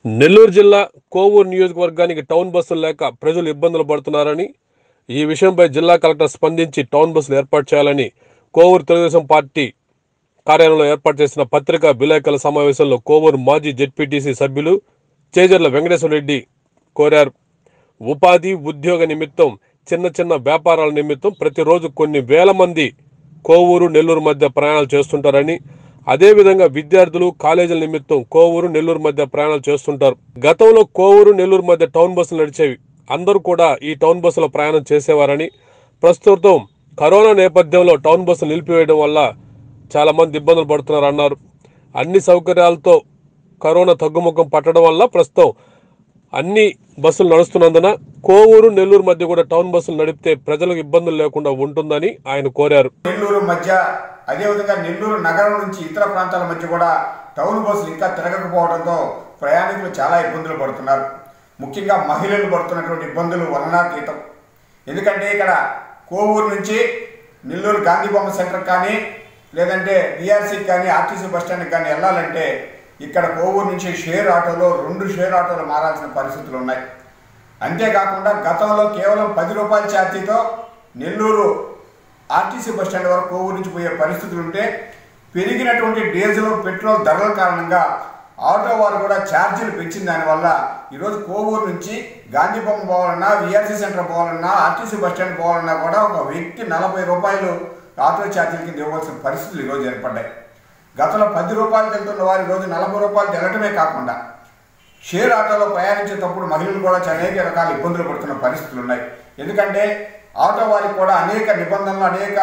నెల్లూరు జిల్లా కోవూరు నియోజకవర్గానికి టౌన్ బస్సులు లేక ప్రజలు ఇబ్బందులు పడుతున్నారని ఈ విషయంపై జిల్లా కలెక్టర్ స్పందించి టౌన్ బస్సులు ఏర్పాటు చేయాలని కోవూరు తెలుగుదేశం పార్టీ కార్యాలయంలో ఏర్పాటు చేసిన పత్రికా విలేకరుల సమావేశంలో కోవూరు మాజీ జెడ్పీటీసీ సభ్యులు చేజర్ల వెంకటేశ్వర రెడ్డి కోరారు ఉపాధి ఉద్యోగ నిమిత్తం చిన్న చిన్న వ్యాపారాల నిమిత్తం ప్రతిరోజు కొన్ని వేల మంది కోవూరు నెల్లూరు మధ్య ప్రయాణాలు చేస్తుంటారని అదేవిధంగా విద్యార్థులు కాలేజీల నిమిత్తం కోవూరు నెల్లూరు మధ్య ప్రయాణాలు చేస్తుంటారు గతంలో కోవూరు నెల్లూరు మధ్య టౌన్ బస్సులు నడిచేవి అందరూ కూడా ఈ టౌన్ బస్సులో ప్రయాణం చేసేవారని ప్రస్తుతం కరోనా నేపథ్యంలో టౌన్ బస్సులు నిలిపివేయడం వల్ల చాలా మంది ఇబ్బందులు పడుతున్నారు అన్నారు అన్ని సౌకర్యాలతో కరోనా తగ్గుముఖం పట్టడం వల్ల ప్రస్తుతం అన్ని బస్సులు నడుస్తున్నందున కోవూరు నెల్లూరు మధ్య కూడా టౌన్ బస్సులు నడిపితే ప్రజలకు ఇబ్బందులు లేకుండా ఉంటుందని ఆయన కోరారు నెల్లూరు మధ్య అదేవిధంగా నెల్లూరు నగరం నుంచి ఇతర ప్రాంతాల మధ్య కూడా టౌన్ బస్సులు ఇంకా తిరగకపోవడంతో ప్రయాణికులు చాలా ఇబ్బందులు పడుతున్నారు ముఖ్యంగా మహిళలు పడుతున్నటువంటి ఇబ్బందులు వర్ణనాతీతం ఎందుకంటే ఇక్కడ కోవూరు నుంచి నెల్లూరు గాంధీ బొమ్మ సెంటర్ కానీ లేదంటే బీఆర్సీకి కానీ ఆర్టీసీ బస్ స్టాండ్కి కానీ వెళ్ళాలంటే ఇక్కడ కోవూరు నుంచి షేర్ ఆటోలో రెండు షేర్ ఆటోలు మారాల్సిన పరిస్థితులు ఉన్నాయి అంతేకాకుండా గతంలో కేవలం పది రూపాయల ఛార్జీతో నెల్లూరు ఆర్టీసీ బస్ స్టాండ్ వరకు కోవూరు నుంచి పోయే పరిస్థితులు ఉంటే పెరిగినటువంటి డీజిల్ పెట్రోల్ ధరల కారణంగా ఆటో వారు కూడా ఛార్జీలు పెంచిన దానివల్ల ఈరోజు కోవూరు నుంచి గాంధీ బొమ్మ పోవాలన్నా విఆర్సీ సెంటర్ పోవాలన్నా ఆర్టీసీ బస్ స్టాండ్ పోవాలన్నా కూడా ఒక వ్యక్తి నలభై రూపాయలు ఆటో ఛార్జీల కింద ఇవ్వాల్సిన పరిస్థితులు ఈరోజు ఏర్పడ్డాయి గతంలో పది రూపాయలు వెళ్తున్న వారు ఈరోజు నలభై రూపాయలు తెలటమే కాకుండా షేర్ ఆటోలో ప్రయాణించేటప్పుడు మహిళలు కూడా చాలా అనేక రకాల ఇబ్బందులు పడుతున్న పరిస్థితులు ఉన్నాయి ఎందుకంటే ఆటో వారికి కూడా అనేక నిబంధనలు అనేక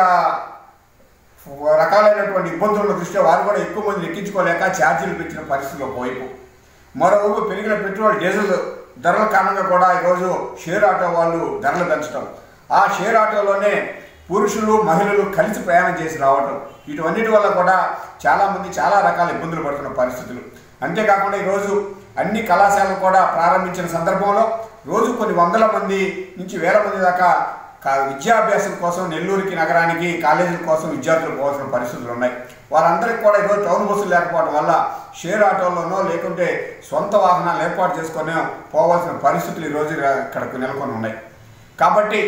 రకాలైనటువంటి ఇబ్బందుల దృష్ట్యా వారు కూడా ఎక్కువ మంది ఎక్కించుకోలేక ఛార్జీలు పెంచిన పరిస్థితులు ఒకవైపు మరోవైపు పెరిగిన పెట్రోల్ డీజిల్ ధరల కారణంగా కూడా ఈరోజు షేర్ ఆటో వాళ్ళు ధరలు పెంచడం ఆ షేర్ ఆటోలోనే పురుషులు మహిళలు కలిసి ప్రయాణం చేసి రావటం వీటన్నిటి వల్ల కూడా చాలామంది చాలా రకాల ఇబ్బందులు పడుతున్న పరిస్థితులు అంతేకాకుండా ఈరోజు అన్ని కళాశాలలు కూడా ప్రారంభించిన సందర్భంలో రోజు కొన్ని వందల మంది నుంచి వేల మంది దాకా కా- విద్యాభ్యాసం కోసం నెల్లూరుకి నగరానికి కాలేజీల కోసం విద్యార్థులు పోవాల్సిన పరిస్థితులు ఉన్నాయి వారందరికీ కూడా ఈరోజు టౌన్ బస్సులు లేకపోవడం వల్ల షేర్ ఆటోల్లోనో లేకుంటే సొంత వాహనాలు ఏర్పాటు చేసుకొని పోవాల్సిన పరిస్థితులు ఈరోజు ఇక్కడికి నెలకొని ఉన్నాయి కాబట్టి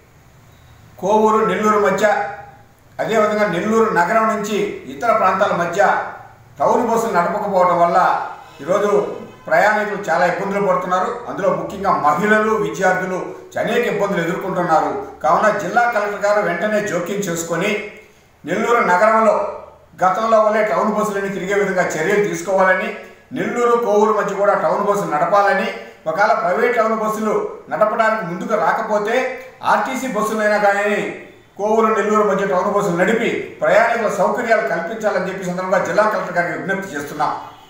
కోవూరు నెల్లూరు మధ్య అదేవిధంగా నెల్లూరు నగరం నుంచి ఇతర ప్రాంతాల మధ్య టౌన్ బస్సులు నడపకపోవడం వల్ల ఈరోజు ప్రయాణికులు చాలా ఇబ్బందులు పడుతున్నారు అందులో ముఖ్యంగా మహిళలు విద్యార్థులు అనేక ఇబ్బందులు ఎదుర్కొంటున్నారు కావున జిల్లా కలెక్టర్ గారు వెంటనే జోక్యం చేసుకొని నెల్లూరు నగరంలో గతంలో వల్లే టౌన్ బస్సులని తిరిగే విధంగా చర్యలు తీసుకోవాలని నెల్లూరు కోవూరు మధ్య కూడా టౌన్ బస్సులు నడపాలని ఒకవేళ ప్రైవేట్ టౌన్ బస్సులు నడపడానికి ముందుకు రాకపోతే ఆర్టీసీ బస్సులైనా కానీ కోవూరు నెల్లూరు మధ్య టౌన్ బస్సులు నడిపి ప్రయాణికుల సౌకర్యాలు కల్పించాలని చెప్పి సందర్భంగా జిల్లా కలెక్టర్ గారికి విజ్ఞప్తి చేస్తున్నాం